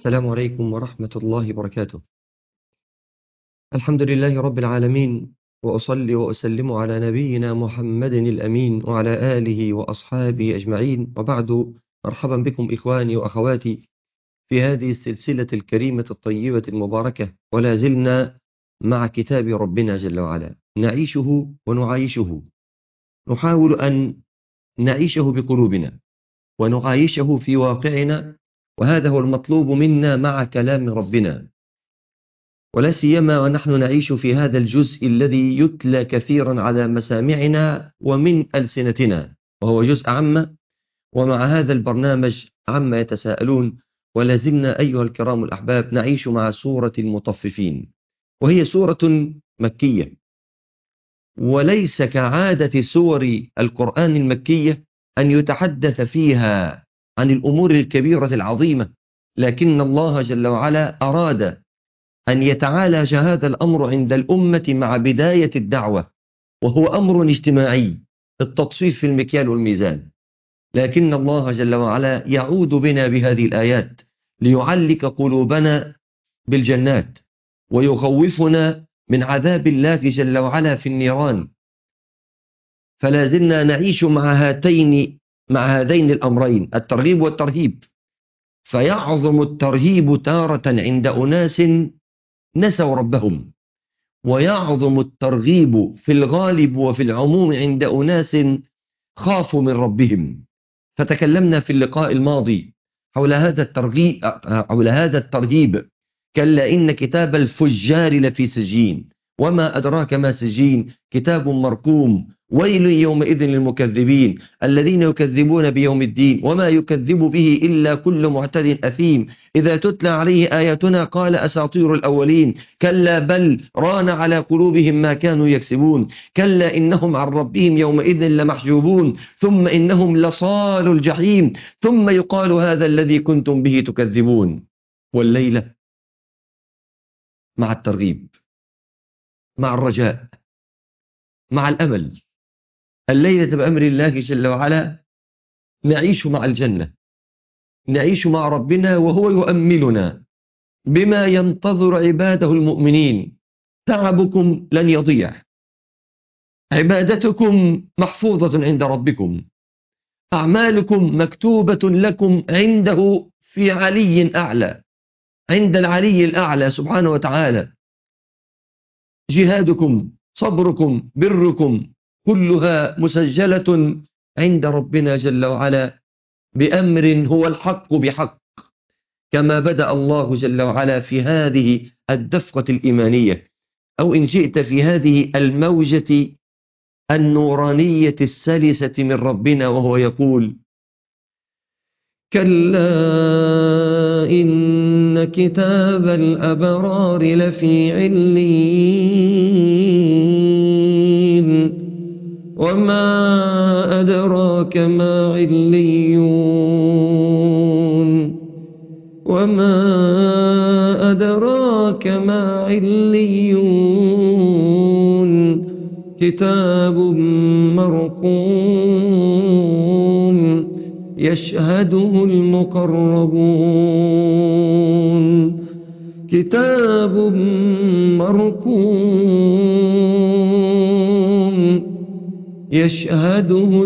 السلام عليكم ورحمة الله وبركاته الحمد لله رب العالمين وأصلي وأسلم على نبينا محمد الأمين وعلى آله وأصحابه أجمعين وبعد مرحبا بكم إخواني وأخواتي في هذه السلسلة الكريمة الطيبة المباركة ولا زلنا مع كتاب ربنا جل وعلا نعيشه ونعايشه نحاول أن نعيشه بقلوبنا ونعايشه في واقعنا وهذا هو المطلوب منا مع كلام ربنا ولا سيما ونحن نعيش في هذا الجزء الذي يتلى كثيرا على مسامعنا ومن ألسنتنا وهو جزء عامة ومع هذا البرنامج عما يتساءلون ولا زلنا أيها الكرام الأحباب نعيش مع سورة المطففين وهي سورة مكية وليس كعادة سور القرآن المكية أن يتحدث فيها عن الأمور الكبيرة العظيمة لكن الله جل وعلا أراد أن يتعالج هذا الأمر عند الأمة مع بداية الدعوة وهو أمر اجتماعي التطفيف في المكيال والميزان لكن الله جل وعلا يعود بنا بهذه الآيات ليعلق قلوبنا بالجنات ويخوفنا من عذاب الله جل وعلا في النيران فلا زلنا نعيش مع هاتين مع هذين الأمرين الترغيب والترهيب فيعظم الترهيب تارة عند أناس نسوا ربهم ويعظم الترغيب في الغالب وفي العموم عند أناس خافوا من ربهم فتكلمنا في اللقاء الماضي حول هذا الترغيب حول هذا الترهيب كلا إن كتاب الفجار لفي سجين وما أدراك ما سجين كتاب مرقوم ويل يومئذ للمكذبين الذين يكذبون بيوم الدين وما يكذب به إلا كل معتد أثيم إذا تتلى عليه آياتنا قال أساطير الأولين كلا بل ران على قلوبهم ما كانوا يكسبون كلا إنهم عن ربهم يومئذ لمحجوبون ثم إنهم لصال الجحيم ثم يقال هذا الذي كنتم به تكذبون والليلة مع الترغيب مع الرجاء مع الأمل الليلة بأمر الله جل وعلا نعيش مع الجنة نعيش مع ربنا وهو يؤملنا بما ينتظر عباده المؤمنين تعبكم لن يضيع عبادتكم محفوظة عند ربكم أعمالكم مكتوبة لكم عنده في علي أعلى عند العلي الأعلى سبحانه وتعالى جهادكم صبركم بركم كلها مسجلة عند ربنا جل وعلا بأمر هو الحق بحق كما بدأ الله جل وعلا في هذه الدفقة الإيمانية أو إن شئت في هذه الموجة النورانية السلسة من ربنا وهو يقول كلا إن كتاب الأبرار لفي علين وما أدراك ما عليون وما أدراك ما عليون كتاب مرقوم يشهده المقربون كتاب مرقوم يشهده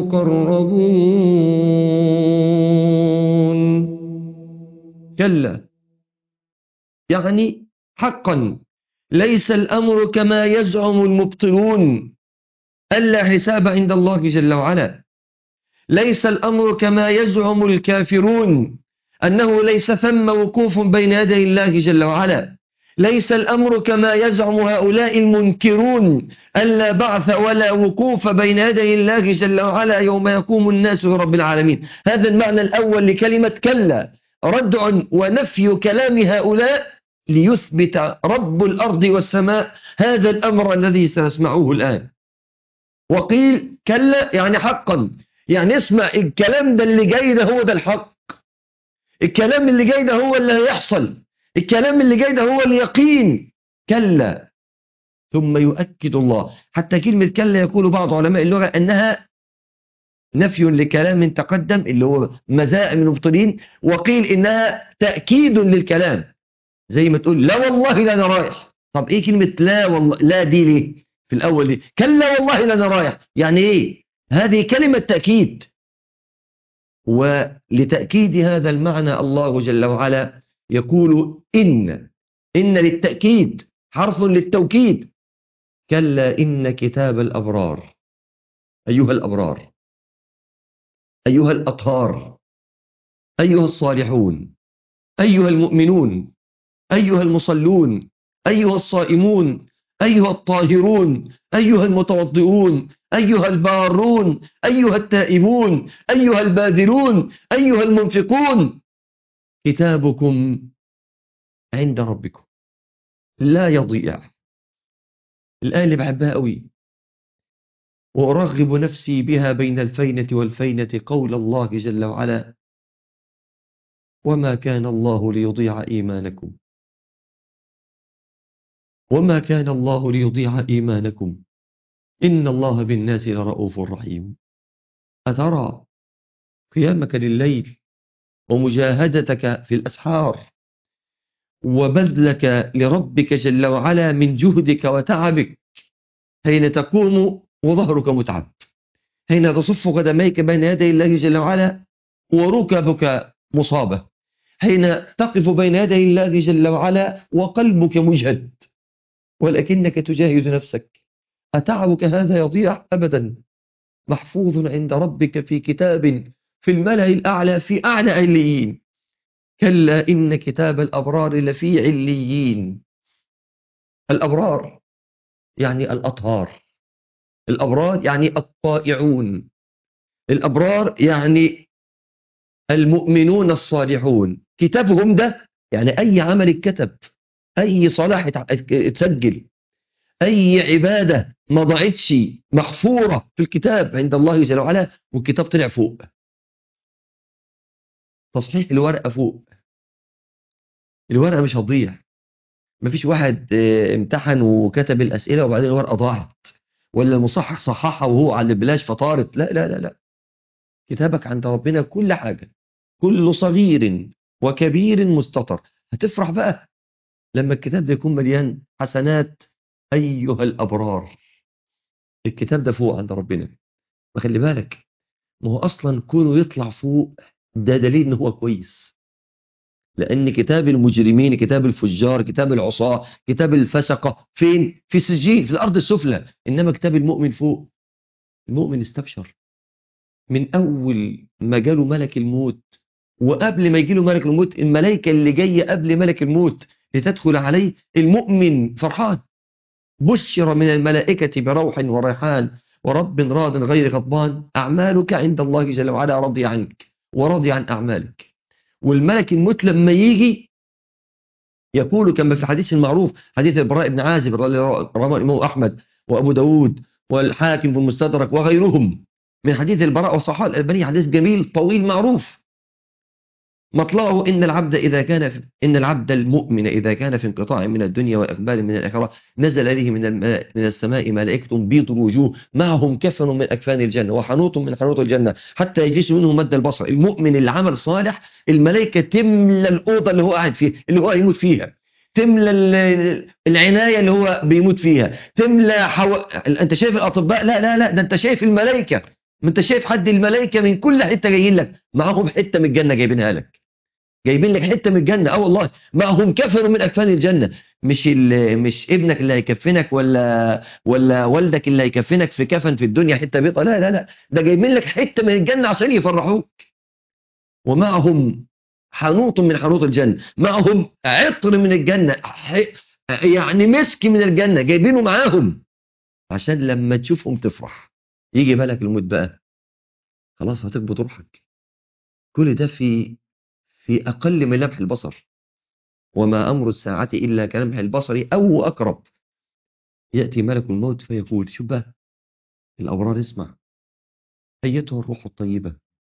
المقربون كلا يعني حقا ليس الأمر كما يزعم المبطلون ألا حساب عند الله جل وعلا ليس الأمر كما يزعم الكافرون أنه ليس ثم وقوف بين يدي الله جل وعلا ليس الأمر كما يزعم هؤلاء المنكرون ألا بعث ولا وقوف بين يدي الله جل وعلا يوم يقوم الناس لرب العالمين هذا المعنى الأول لكلمة كلا ردع ونفي كلام هؤلاء ليثبت رب الأرض والسماء هذا الأمر الذي سنسمعه الآن وقيل كلا يعني حقا يعني اسمع الكلام ده اللي جاي ده هو ده الحق الكلام اللي جاي ده هو اللي هيحصل الكلام اللي جاي ده هو اليقين كلا ثم يؤكد الله حتى كلمة كلا يقول بعض علماء اللغة أنها نفي لكلام تقدم اللي هو مزاء من المبطلين وقيل إنها تأكيد للكلام زي ما تقول لا والله لا أنا رايح طب إيه كلمة لا والله لا دي ليه في الأول دي كلا والله لا أنا رايح يعني إيه هذه كلمة تأكيد ولتأكيد هذا المعنى الله جل وعلا يقول إن إن للتأكيد حرف للتوكيد كلا إن كتاب الأبرار أيها الأبرار أيها الأطهار أيها الصالحون أيها المؤمنون أيها المصلون أيها الصائمون أيها الطاهرون أيها المتوضئون أيها البارون أيها التائبون أيها الباذلون أيها المنفقون كتابكم عند ربكم لا يضيع الآية اللي بحبها قوي وأرغب نفسي بها بين الفينة والفينة قول الله جل وعلا وما كان الله ليضيع إيمانكم وما كان الله ليضيع إيمانكم إن الله بالناس لرؤوف رحيم أترى قيامك لليل ومجاهدتك في الأسحار وبذلك لربك جل وعلا من جهدك وتعبك حين تقوم وظهرك متعب حين تصف قدميك بين يدي الله جل وعلا وركبك مصابة حين تقف بين يدي الله جل وعلا وقلبك مجهد ولكنك تجاهد نفسك أتعبك هذا يضيع أبدا محفوظ عند ربك في كتاب في الملأ الأعلى في أعلى عليين كلا إن كتاب الأبرار لفي عليين الأبرار يعني الأطهار الأبرار يعني الطائعون الأبرار يعني المؤمنون الصالحون كتابهم ده يعني أي عمل اتكتب أي صلاح اتسجل أي عبادة ما ضاعتش محفورة في الكتاب عند الله جل وعلا والكتاب طلع فوق تصحيح الورقة فوق الورقة مش هتضيع مفيش واحد امتحن وكتب الأسئلة وبعدين الورقة ضاعت ولا المصحح صححها وهو على البلاش فطارت لا لا لا لا كتابك عند ربنا كل حاجة كل صغير وكبير مستطر هتفرح بقى لما الكتاب ده يكون مليان حسنات أيها الأبرار الكتاب ده فوق عند ربنا وخلي بالك ما هو أصلا كونه يطلع فوق ده دليل إن هو كويس لأن كتاب المجرمين كتاب الفجار كتاب العصاة كتاب الفسقة فين؟ في سجين في الأرض السفلى إنما كتاب المؤمن فوق المؤمن استبشر من أول ما جاله ملك الموت وقبل ما يجيله ملك الموت الملائكة اللي جاية قبل ملك الموت لتدخل عليه المؤمن فرحان بشر من الملائكة بروح وريحان ورب راض غير غضبان أعمالك عند الله جل وعلا رضي عنك ورضي عن أعمالك والملك الموت لما يجي يقول كما في حديث المعروف حديث البراء بن عازب رواه الإمام أحمد وأبو داود والحاكم في المستدرك وغيرهم من حديث البراء والصحابة الألباني حديث جميل طويل معروف مطلعه إن العبد إذا كان في إن العبد المؤمن إذا كان في انقطاع من الدنيا وإقبال من الآخرة نزل إليه من من السماء ملائكة بيض الوجوه معهم كفن من أكفان الجنة وحنوط من حنوط الجنة حتى يجلس منه مد البصر المؤمن اللي عمل صالح الملائكة تملى الأوضة اللي هو قاعد فيها اللي هو يموت فيها تملى العناية اللي هو بيموت فيها تملى حو... أنت شايف الأطباء لا لا لا ده أنت شايف الملائكة ما أنت شايف حد الملائكة من كل حتة جايين لك معاهم حتة من الجنة جايبينها لك جايبين لك حته من الجنه اه والله معهم كفر من اكفان الجنه مش مش ابنك اللي هيكفنك ولا ولا والدك اللي هيكفنك في كفن في الدنيا حته بيضه لا لا لا ده جايبين لك حته من الجنه عشان يفرحوك ومعهم حنوط من حنوط الجنه معهم عطر من الجنه يعني مسك من الجنه جايبينه معاهم عشان لما تشوفهم تفرح يجي بالك الموت بقى خلاص هتقبض روحك كل ده في في أقل من لمح البصر وما أمر الساعة إلا كلمح البصر أو أقرب يأتي ملك الموت فيقول شو بقى الأبرار اسمع أيتها الروح الطيبة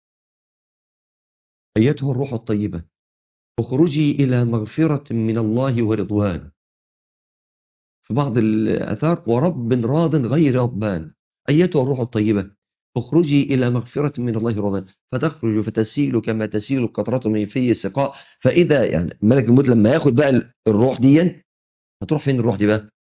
أيتها الروح الطيبة اخرجي إلى مغفرة من الله ورضوان في بعض الأثار ورب راض غير غضبان أيتها الروح الطيبة اخرجي إلى مغفرة من الله ورضوان فتخرج فتسيل كما تسيل القطرة من في السقاء فإذا يعني ملك الموت لما ياخد بقى الروح دي هتروح فين الروح دي بقى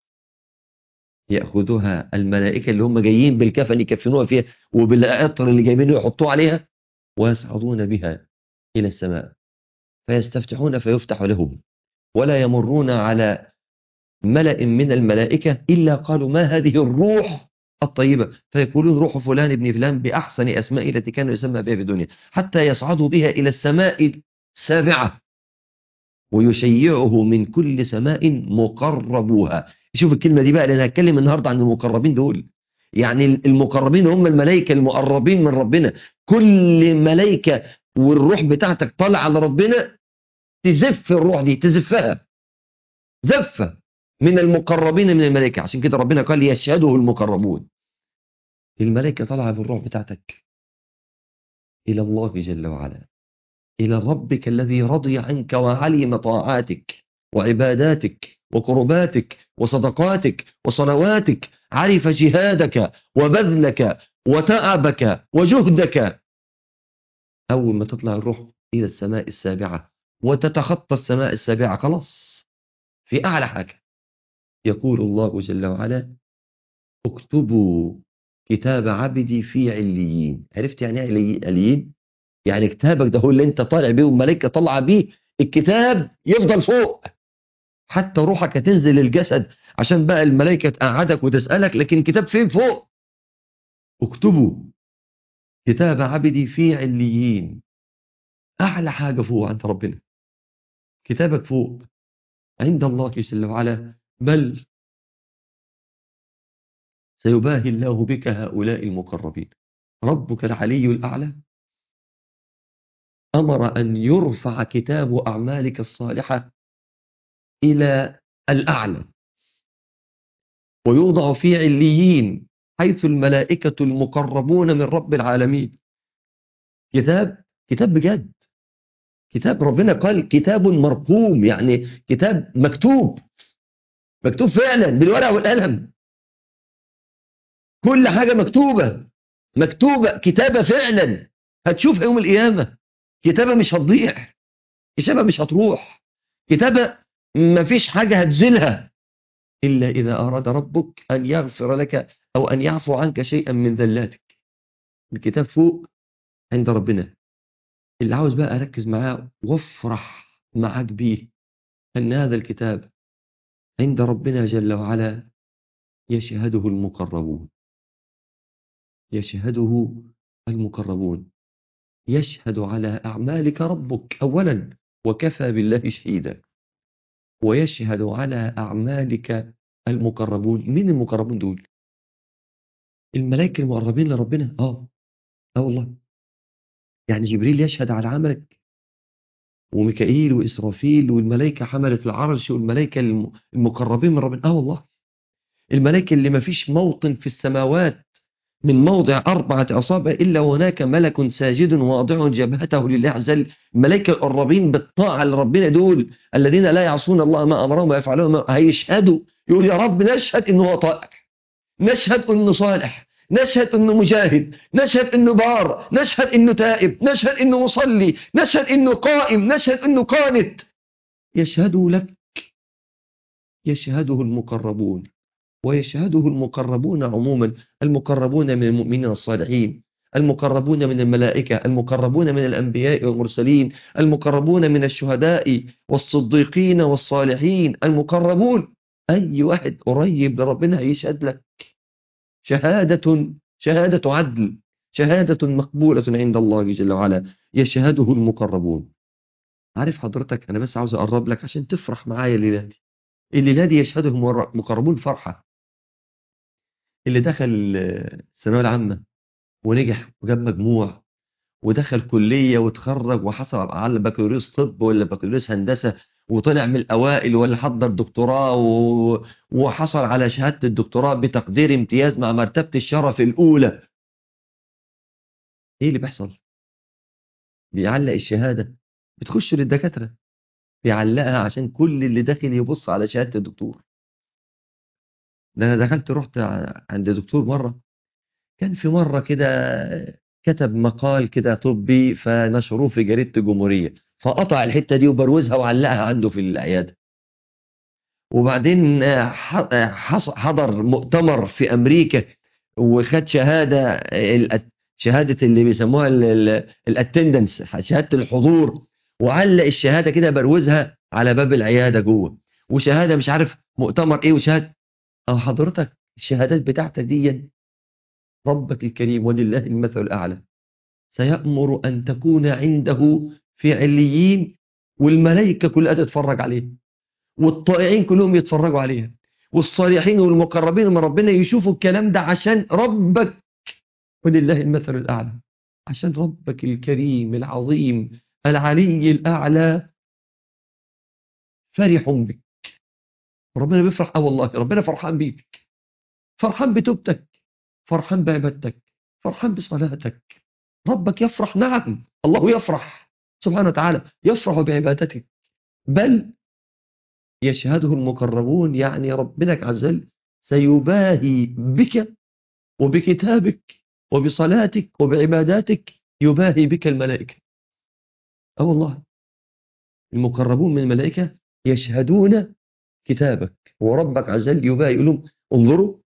يأخذها الملائكة اللي هم جايين بالكفن يكفنوها فيها وبالعطر اللي جايبينه يحطوه عليها ويصعدون بها إلى السماء فيستفتحون فيفتح لهم ولا يمرون على ملأ من الملائكة إلا قالوا ما هذه الروح الطيبة فيقولون روح فلان ابن فلان بأحسن أسماء التي كانوا يسمى بها في الدنيا حتى يصعدوا بها إلى السماء السابعة ويشيعه من كل سماء مقربوها شوف الكلمة دي بقى لأن هتكلم النهاردة عن المقربين دول يعني المقربين هم الملائكة المقربين من ربنا كل ملائكة والروح بتاعتك طالع على ربنا تزف الروح دي تزفها زفة من المقربين من الملائكة عشان كده ربنا قال يشهده المقربون الملائكة طالعة بالروح بتاعتك إلى الله جل وعلا إلى ربك الذي رضي عنك وعلم طاعاتك وعباداتك وقرباتك وصدقاتك وصلواتك عرف جهادك وبذلك وتعبك وجهدك أول ما تطلع الروح إلى السماء السابعة وتتخطى السماء السابعة خلاص في أعلى حاجة يقول الله جل وعلا اكتبوا كتاب عبدي في عليين عرفت يعني ايه عليين يعني كتابك ده هو اللي انت طالع بيه والملائكه طالعه بيه الكتاب يفضل فوق حتى روحك هتنزل الجسد عشان بقى الملائكه تقعدك وتسالك لكن الكتاب فين فوق اكتبوا كتاب عبدي في عليين اعلى حاجه فوق عند ربنا كتابك فوق عند الله جل وعلا بل سيباهي الله بك هؤلاء المقربين ربك العلي الأعلى أمر أن يرفع كتاب أعمالك الصالحة إلى الأعلى ويوضع في عليين حيث الملائكة المقربون من رب العالمين كتاب كتاب بجد كتاب ربنا قال كتاب مرقوم يعني كتاب مكتوب مكتوب فعلا بالورقة والقلم كل حاجة مكتوبة مكتوبة كتابة فعلا هتشوف يوم القيامة كتابة مش هتضيع كتابة مش هتروح كتابة مفيش حاجة هتزلها إلا إذا أراد ربك أن يغفر لك أو أن يعفو عنك شيئا من ذلاتك الكتاب فوق عند ربنا اللي عاوز بقى أركز معاه وافرح معاك بيه أن هذا الكتاب عند ربنا جل وعلا يشهده المقربون يشهده المقربون يشهد على أعمالك ربك أولا وكفى بالله شهيدا ويشهد على أعمالك المقربون مين المقربون دول الملائكة المقربين لربنا آه آه والله يعني جبريل يشهد على عملك وميكائيل وإسرافيل والملائكة حملة العرش والملائكة المقربين من ربنا آه والله الملائكة اللي ما فيش موطن في السماوات من موضع أربعة أصابع إلا هناك ملك ساجد واضع جبهته لله عز وجل الملائكة القربين بالطاعة لربنا دول الذين لا يعصون الله ما أمرهم ويفعلون ما هيشهدوا يقول يا رب نشهد إنه هو طائع نشهد إنه صالح نشهد إنه مجاهد نشهد إنه بار نشهد إنه تائب نشهد إنه مصلي نشهد إنه قائم نشهد إنه قانت يشهدوا لك يشهده المقربون ويشهده المقربون عموما المقربون من المؤمنين الصالحين المقربون من الملائكة المقربون من الأنبياء والمرسلين المقربون من الشهداء والصديقين والصالحين المقربون أي واحد قريب لربنا يشهد لك شهادة شهادة عدل شهادة مقبولة عند الله جل وعلا يشهده المقربون عارف حضرتك أنا بس عاوز أقرب لك عشان تفرح معايا الليلة دي الليلة دي يشهدهم مقربون فرحة اللي دخل الثانوية العامة ونجح وجاب مجموع ودخل كلية وتخرج وحصل على بكالوريوس طب ولا بكالوريوس هندسة وطلع من الأوائل ولا حضر دكتوراه و... وحصل على شهادة الدكتوراه بتقدير امتياز مع مرتبة الشرف الأولى إيه اللي بيحصل؟ بيعلق الشهادة بتخش للدكاترة بيعلقها عشان كل اللي داخل يبص على شهادة الدكتور ده أنا دخلت رحت عند دكتور مرة كان في مرة كده كتب مقال كده طبي فنشروه في جريدة الجمهورية فقطع الحتة دي وبروزها وعلقها عنده في العيادة وبعدين حضر مؤتمر في أمريكا وخد شهادة شهادة اللي بيسموها الاتندنس شهادة الحضور وعلق الشهادة كده بروزها على باب العيادة جوه وشهادة مش عارف مؤتمر ايه وشهادة او حضرتك الشهادات بتاعتك دي ربك الكريم ولله المثل الأعلى سيأمر أن تكون عنده في عليين والملائكة كلها تتفرج عليه والطائعين كلهم يتفرجوا عليها والصالحين والمقربين من ربنا يشوفوا الكلام ده عشان ربك ولله المثل الأعلى عشان ربك الكريم العظيم العلي الأعلى فرح بك ربنا بيفرح اه والله ربنا فرحان بيك فرحان بتوبتك فرحان بعبادتك فرحان بصلاتك ربك يفرح نعم الله يفرح سبحانه وتعالى يفرح بعبادتك بل يشهده المقربون يعني ربنا عز وجل سيباهي بك وبكتابك وبصلاتك وبعباداتك يباهي بك الملائكة اه والله المقربون من الملائكة يشهدون كتابك وربك عز وجل يباهي لهم انظروا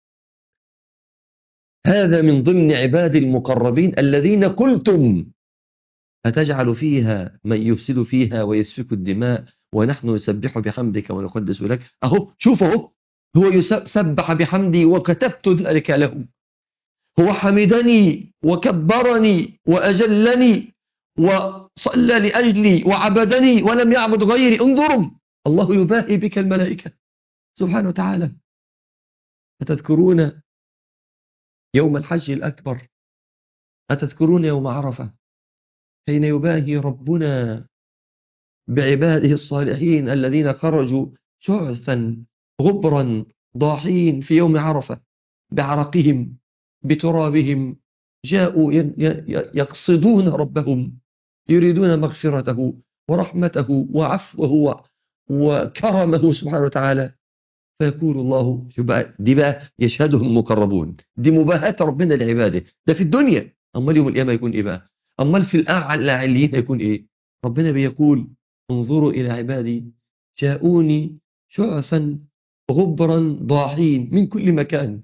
هذا من ضمن عباد المقربين الذين قلتم أتجعل فيها من يفسد فيها ويسفك الدماء ونحن نسبح بحمدك ونقدس لك أهو شوف أهو هو يسبح بحمدي وكتبت ذلك له هو حمدني وكبرني وأجلني وصلى لأجلي وعبدني ولم يعبد غيري انظروا الله يباهي بك الملائكة سبحانه وتعالى أتذكرون يوم الحج الأكبر أتذكرون يوم عرفة حين يباهي ربنا بعباده الصالحين الذين خرجوا شعثا غبرا ضاحين في يوم عرفة بعرقهم بترابهم جاءوا يقصدون ربهم يريدون مغفرته ورحمته وعفوه وكرمه سبحانه وتعالى فيقول الله شو بقى دي بقى يشهده المقربون دي مباهاة ربنا لعباده ده في الدنيا أمال يوم القيامة يكون إيه بقى أمال في الأعلى عليين يكون إيه ربنا بيقول انظروا إلى عبادي جاءوني شعثا غبرا ضاحين من كل مكان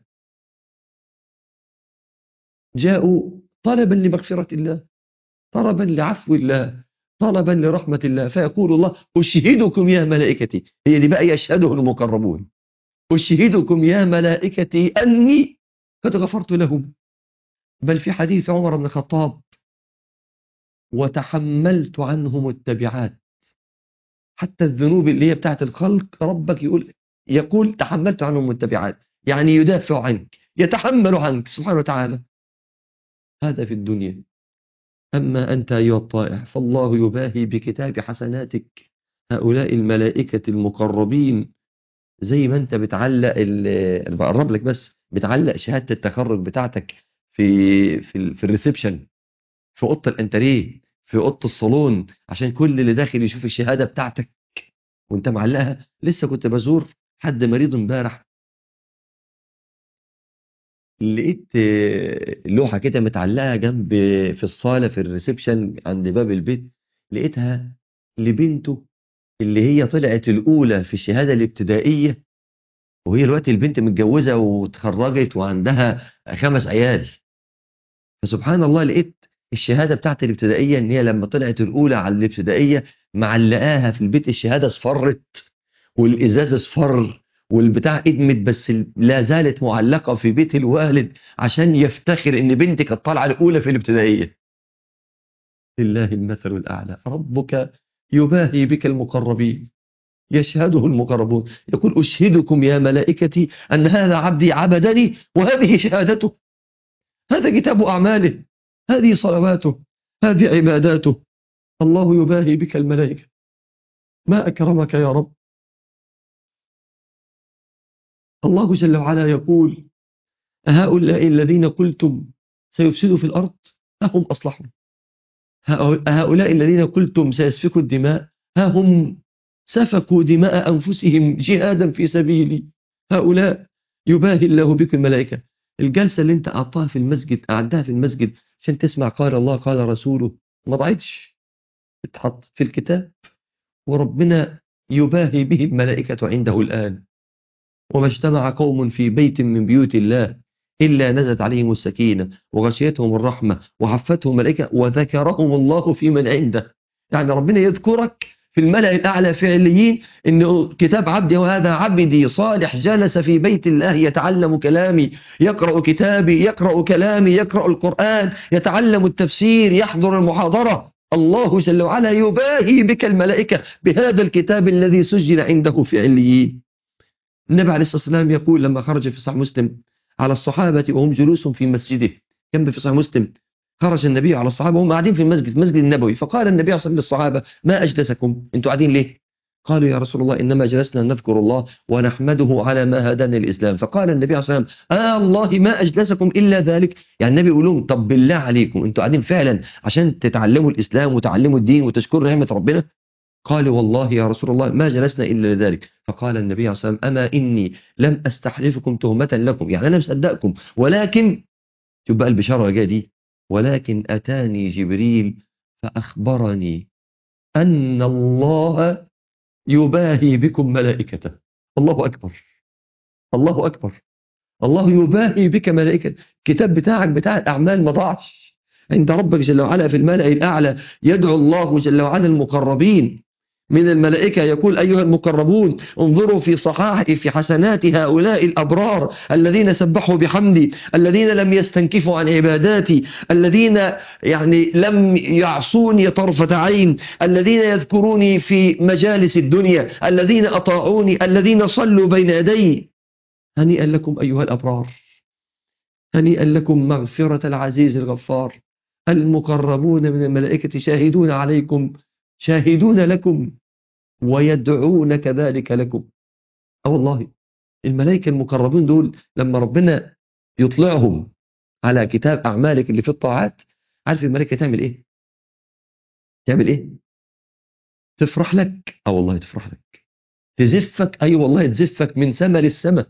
جاءوا طلبا لمغفرة الله طلبا لعفو الله طلبا لرحمة الله فيقول الله أشهدكم يا ملائكتي هي دي بقى يشهده المقربون أشهدكم يا ملائكتي أني قد غفرت لهم بل في حديث عمر بن الخطاب وتحملت عنهم التبعات حتى الذنوب اللي هي بتاعت الخلق ربك يقول يقول تحملت عنهم التبعات يعني يدافع عنك يتحمل عنك سبحانه وتعالى هذا في الدنيا أما أنت أيها الطائع فالله يباهي بكتاب حسناتك هؤلاء الملائكة المقربين زي ما أنت بتعلق أنا بقرب لك بس بتعلق شهادة التخرج بتاعتك في في, في الريسبشن في أوضة الأنتريه في أوضة الصالون عشان كل اللي داخل يشوف الشهادة بتاعتك وانت معلقها لسه كنت بزور حد مريض امبارح لقيت لوحة كده متعلقة جنب في الصالة في الريسبشن عند باب البيت لقيتها لبنته اللي هي طلعت الأولى في الشهادة الابتدائية وهي الوقت البنت متجوزة وتخرجت وعندها خمس عيال فسبحان الله لقيت الشهادة بتاعت الابتدائية ان هي لما طلعت الأولى على الابتدائية معلقاها في البيت الشهادة اصفرت والإزاز اصفر والبتاع ادمت بس لا زالت معلقة في بيت الوالد عشان يفتخر ان بنتي كانت طالعة الأولى في الابتدائية لله المثل الأعلى ربك يباهي بك المقربين يشهده المقربون يقول أشهدكم يا ملائكتي أن هذا عبدي عبدني وهذه شهادته هذا كتاب أعماله هذه صلواته هذه عباداته الله يباهي بك الملائكة ما أكرمك يا رب الله جل وعلا يقول هؤلاء الذين قلتم سيفسدوا في الأرض هم أصلحوا هؤلاء الذين قلتم سيسفكوا الدماء ها هم سفكوا دماء أنفسهم جهادا في سبيلي هؤلاء يباهي الله بك الملائكة الجلسة اللي انت قعدتها في المسجد قعدتها في المسجد عشان تسمع قال الله قال رسوله ما ضاعتش اتحط في الكتاب وربنا يباهي به الملائكة عنده الآن وما اجتمع قوم في بيت من بيوت الله إلا نزلت عليهم السكينة وغشيتهم الرحمة وحفتهم الملائكة وذكرهم الله في من عنده يعني ربنا يذكرك في الملأ الأعلى فعليين إن كتاب عبدي وهذا عبدي صالح جلس في بيت الله يتعلم كلامي يقرأ كتابي يقرأ كلامي يقرأ القرآن يتعلم التفسير يحضر المحاضرة الله جل وعلا يباهي بك الملائكة بهذا الكتاب الذي سجل عنده في عليين النبي عليه الصلاة والسلام يقول لما خرج في صحيح مسلم على الصحابة وهم جلوس في مسجده كم في صحيح مسلم خرج النبي على الصحابة وهم قاعدين في المسجد المسجد النبوي فقال النبي صلى الله عليه وسلم للصحابة ما أجلسكم أنتوا قاعدين ليه قالوا يا رسول الله إنما جلسنا نذكر الله ونحمده على ما هدانا الإسلام فقال النبي صلى الله عليه وسلم آه الله ما أجلسكم إلا ذلك يعني النبي يقول لهم طب بالله عليكم أنتوا قاعدين فعلا عشان تتعلموا الإسلام وتعلموا الدين وتشكروا نعمة ربنا قالوا والله يا رسول الله ما جلسنا إلا لذلك فقال النبي صلى الله عليه وسلم أما إني لم أستحلفكم تهمة لكم يعني أنا مصدقكم ولكن شوف بقى البشارة جايه دي ولكن أتاني جبريل فأخبرني أن الله يباهي بكم ملائكته الله أكبر الله أكبر الله يباهي بك ملائكة الكتاب بتاعك بتاع الأعمال ما ضاعش عند ربك جل وعلا في الملأ الأعلى يدعو الله جل وعلا المقربين من الملائكة يقول أيها المقربون انظروا في صحائف في حسنات هؤلاء الأبرار الذين سبحوا بحمدي الذين لم يستنكفوا عن عباداتي الذين يعني لم يعصوني طرفة عين الذين يذكروني في مجالس الدنيا الذين أطاعوني الذين صلوا بين يدي هنيئا لكم أيها الأبرار هنيئا لكم مغفرة العزيز الغفار المقربون من الملائكة شاهدون عليكم شاهدون لكم ويدعون كذلك لكم اه والله الملائكة المقربين دول لما ربنا يطلعهم على كتاب أعمالك اللي في الطاعات عارف الملائكة تعمل إيه تعمل إيه تفرح لك اه والله تفرح لك تزفك أي أيوة والله تزفك من سما للسما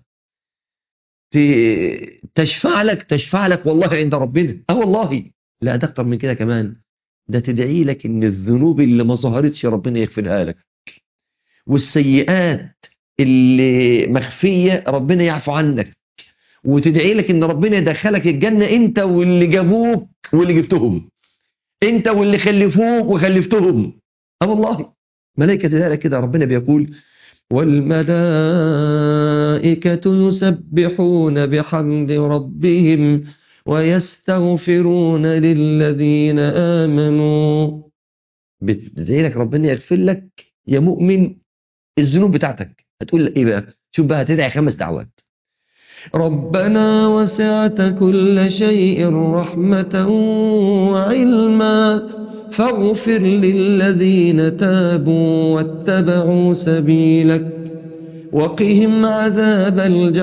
تشفع لك تشفع لك والله عند ربنا اه والله لا ده اكتر من كده كمان ده تدعي لك ان الذنوب اللي ما ظهرتش ربنا يغفرها لك والسيئات اللي مخفية ربنا يعفو عنك وتدعي لك ان ربنا يدخلك الجنة انت واللي جابوك واللي جبتهم انت واللي خلفوك وخلفتهم اه والله ملائكة ذلك كده ربنا بيقول والملائكة يسبحون بحمد ربهم ويستغفرون للذين آمنوا بتدعي لك ربنا يغفر لك يا مؤمن الذنوب بتاعتك هتقول ايه بقى شوف بقى هتدعي خمس دعوات ربنا وسعت كل شيء رحمة وعلما فاغفر للذين تابوا واتبعوا سبيلك وقهم عذاب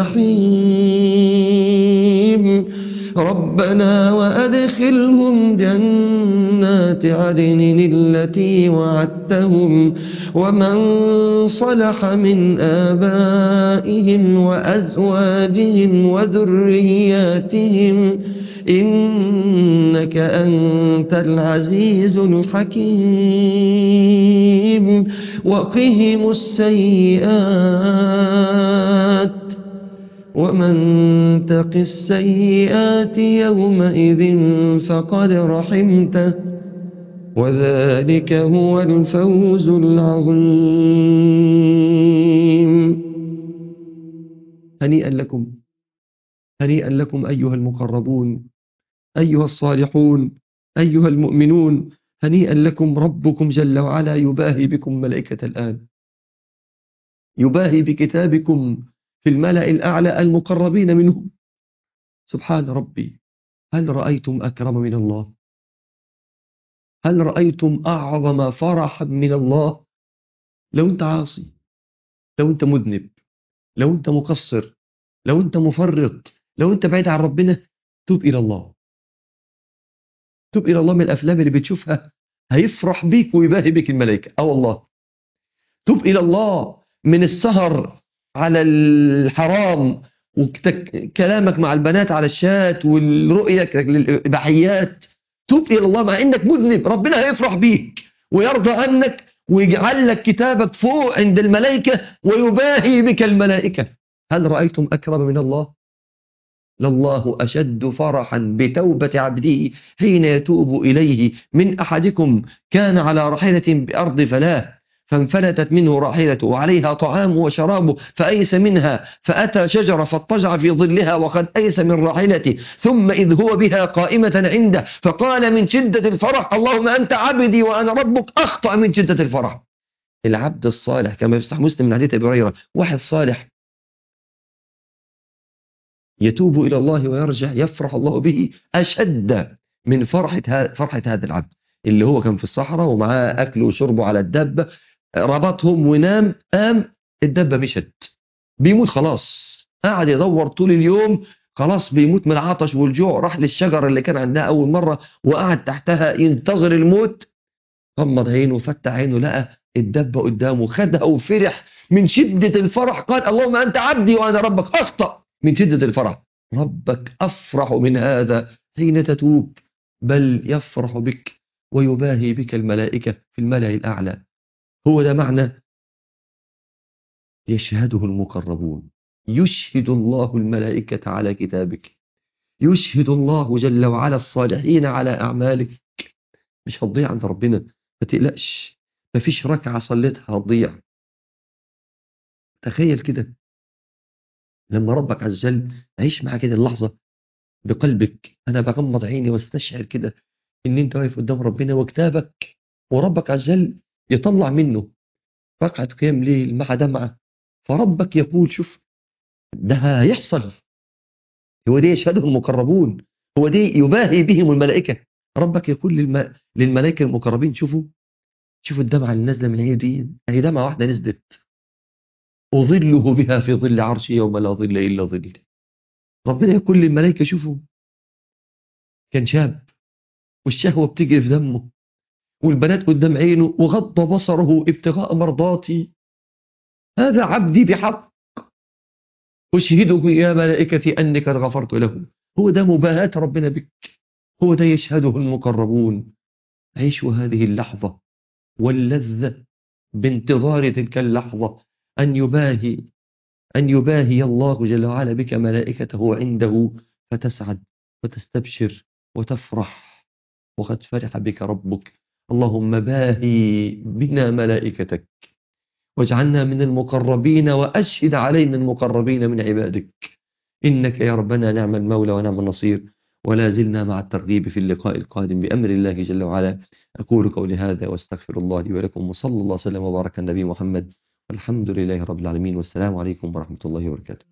الجحيم ربنا وأدخلهم جنات عدن التي وعدتهم ومن صلح من آبائهم وأزواجهم وذرياتهم إنك أنت العزيز الحكيم وقهم السيئات ومن تق السيئات يومئذ فقد رحمته وذلك هو الفوز العظيم هنيئا لكم هنيئا لكم أيها المقربون أيها الصالحون أيها المؤمنون هنيئا لكم ربكم جل وعلا يباهي بكم ملائكة الآن يباهي بكتابكم في الملأ الأعلى المقربين منه سبحان ربي هل رأيتم أكرم من الله هل رأيتم أعظم فرحا من الله لو أنت عاصي لو أنت مذنب لو أنت مقصر لو أنت مفرط لو أنت بعيد عن ربنا توب إلى الله توب إلى الله من الأفلام اللي بتشوفها هيفرح بيك ويباهي بك الملائكة أه والله توب إلى الله من السهر على الحرام وكلامك مع البنات على الشات والرؤية للإباحيات توب إلى الله مع إنك مذنب ربنا هيفرح بيك ويرضى عنك ويجعل لك كتابك فوق عند الملائكة ويباهي بك الملائكة هل رأيتم أكرم من الله؟ لله أشد فرحا بتوبة عبده حين يتوب إليه من أحدكم كان على راحلة بأرض فلاه فانفلتت منه راحلته وعليها طعامه وشرابه فأيس منها فأتى شجرة فاضطجع في ظلها وقد أيس من راحلته ثم إذ هو بها قائمة عنده فقال من شدة الفرح اللهم أنت عبدي وأنا ربك أخطأ من شدة الفرح العبد الصالح كما يفتح مسلم من حديث أبي هريرة واحد صالح يتوب إلى الله ويرجع يفرح الله به أشد من فرحة فرحة هذا العبد اللي هو كان في الصحراء ومعاه أكله وشربه على الدابة ربطهم ونام قام الدبة مشت بيموت خلاص قعد يدور طول اليوم خلاص بيموت من العطش والجوع راح للشجرة اللي كان عندها أول مرة وقعد تحتها ينتظر الموت غمض عينه وفتح عينه لقى الدبة قدامه خدها وفرح من شدة الفرح قال اللهم أنت عبدي وأنا ربك أخطأ من شدة الفرح ربك أفرح من هذا حين تتوب بل يفرح بك ويباهي بك الملائكة في الملأ الأعلى هو ده معنى يشهده المقربون يشهد الله الملائكة على كتابك يشهد الله جل وعلا الصالحين على أعمالك مش هتضيع عند ربنا ما تقلقش مفيش ركعة صليتها هتضيع تخيل كده لما ربك عز وجل عيش معاه كده اللحظة بقلبك أنا بغمض عيني واستشعر كده إن أنت واقف قدام ربنا وكتابك وربك عز وجل يطلع منه ركعة قيام ليل مع دمعة فربك يقول شوف ده هيحصل هو دي يشهده المقربون هو دي يباهي بهم الملائكة ربك يقول للم... للملائكة المقربين شوفوا شوفوا الدمعة اللي نازلة من هي دي هي دمعة واحدة نزلت أظله بها في ظل عرشي يوم لا ظل إلا ظل ربنا يقول للملائكة شوفوا كان شاب والشهوة بتجري في دمه والبنات قدام عينه وغض بصره ابتغاء مرضاتي هذا عبدي بحق أشهدك يا ملائكتي أني قد غفرت له هو ده مباهاة ربنا بك هو ده يشهده المقربون عيشوا هذه اللحظة واللذة بانتظار تلك اللحظة أن يباهي أن يباهي الله جل وعلا بك ملائكته عنده فتسعد وتستبشر وتفرح وقد فرح بك ربك اللهم باهي بنا ملائكتك واجعلنا من المقربين وأشهد علينا المقربين من عبادك إنك يا ربنا نعم المولى ونعم النصير ولا زلنا مع الترغيب في اللقاء القادم بأمر الله جل وعلا أقول قولي هذا واستغفر الله لي ولكم وصلى الله وسلم وبارك على النبي محمد والحمد لله رب العالمين والسلام عليكم ورحمة الله وبركاته